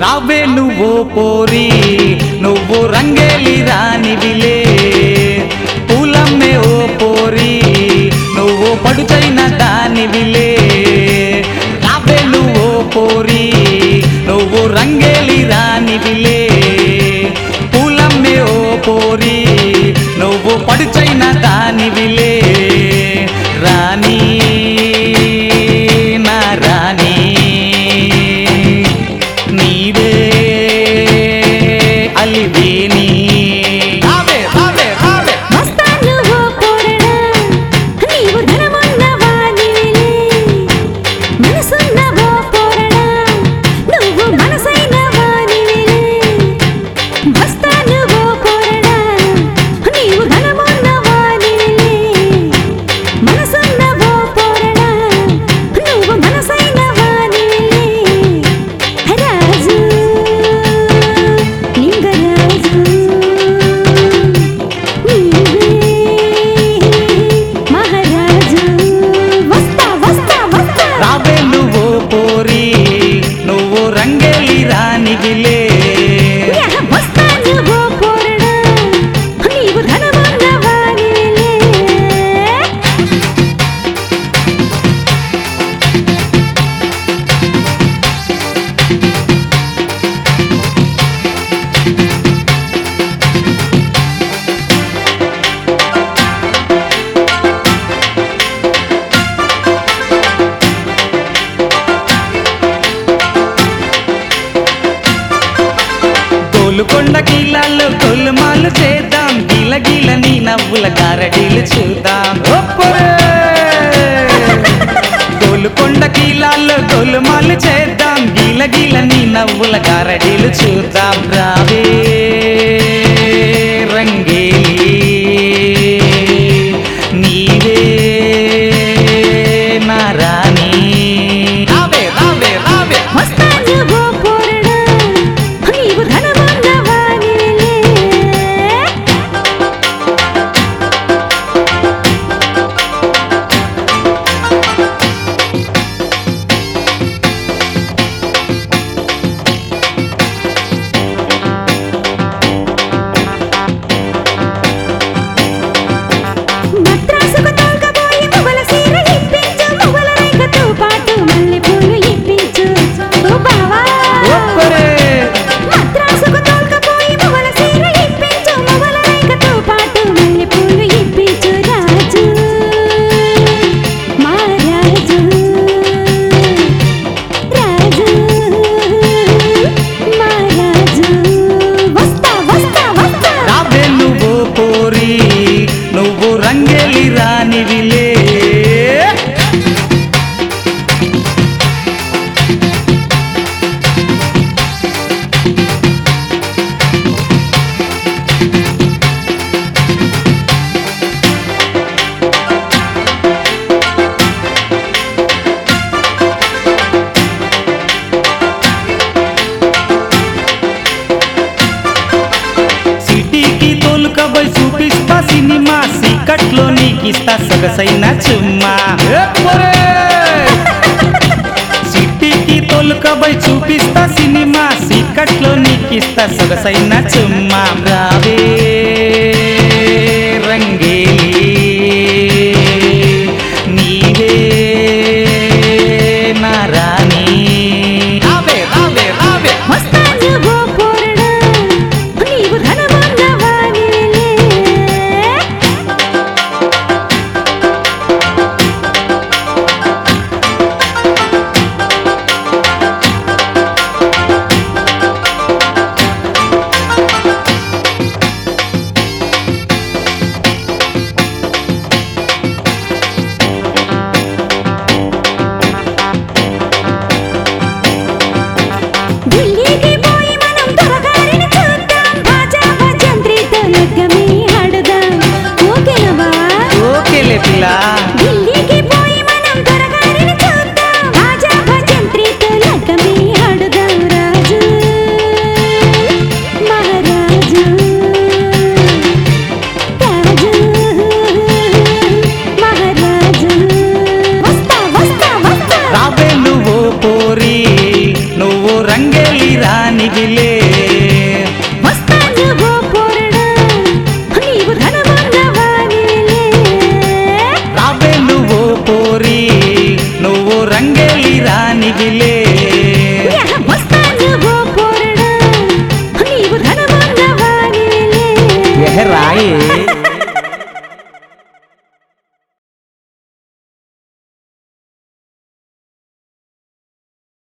రావే నువ్వు పోరి నువ్వు రంగేలి రానివిలే పూలమ్మే ఓ పోరి నువ్వు పడుచైన దానివిలే రావే నువ్వు పోరి నువ్వు రంగేలి రానివిలే పూలమ్మే ఓ పోరి నువ్వు పడుచైన దానివిలే రాణి నా రాణి నీవే అలివేని రావే రావే రావే వస్తాను ఓ పోరడా నీవు ధనమున్న వానివిలే మనసున్న ఓ పోరడా నువ్వు మనసైన వానివిలే వస్తాను ఓ పోరడా నీవు ధనమున్న వానివిలే మనసున్న ఓ పోరడా నువ్వు మనసైన వానివిలే రాజు లింగరాజు నీవే మహారాజు వస్తా వస్తా వస్తా రావే నువ్వు పోరి నువ్వు రంగేలి రానివిలే యహ వస్తాను ఓ పోరడా నీవు ధనమున్న వానివిలే గోలుకొండ కిలాల్లో గొల్లుమాలు చేద్దాం గిల గిల నీ నవ్వుల గారడీలు చూద్దాం ఒప్పురే! గోలుకొండ కిలాల్లో గొల్లుమాలు చేద్దాం గిల గిల నీ నవ్వుల గారడీలు చూద్దాం రావే రంగేలి నీవే నా రాణి రావే రావే రావే వస్తాను ఓ పోరడా నీవు ధనమున్న వానివిలే మద్రాసుకు తోలుకపోయి మువ్వల సీర ఇప్పించు మువ్వల రేఖతో పాటు మల్లెపూలు ఇప్పించు ఓ బావా ఒప్పురే! మద్రాసుకు తోలుకపోయి మువ్వల సీర ఇప్పించు మువ్వల రేఖతో పాటు మల్లెపూలు ఇప్పించు రాజు మా రాజు రాజు మా రాజు వస్తా వస్తా వస్తా రావే నువ్వు పోరి నువ్వు రంగేలి రానివిలే సిటీకి తోలుకబోయి చూపిస్తా సినిమా సీకట్లో నీకిస్తా సొగసైన చుమ్మా ఒప్పురే! సిటీకి తోలుకబోయి చూపిస్తా సినిమా సీకట్లో నీకిస్తా సొగసైన చుమ్మా రావే